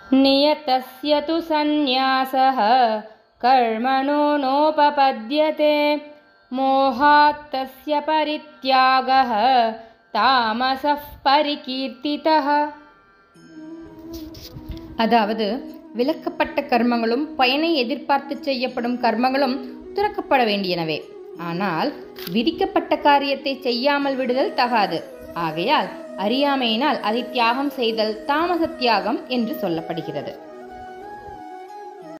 नियतस्य तु सन्न्यासः कर्मणो नोपपद्यते मोहात् तस्य परित्यागः तामसः परिकीर्तितः அதாவது விலக்கப்பட்ட கர்மங்களும் பயனை எதிர்பார்த்து செய்யப்படும் கர்மங்களும் துறக்கப்பட வேண்டியனவே ஆனால் விதிக்கப்பட்ட காரியத்தை செய்யாமல் விடுதல் தகாது ஆகையால் அறியாமையினால் அதை தியாகம் செய்தல் தாமச தியாகம் என்று சொல்லப்படுகிறது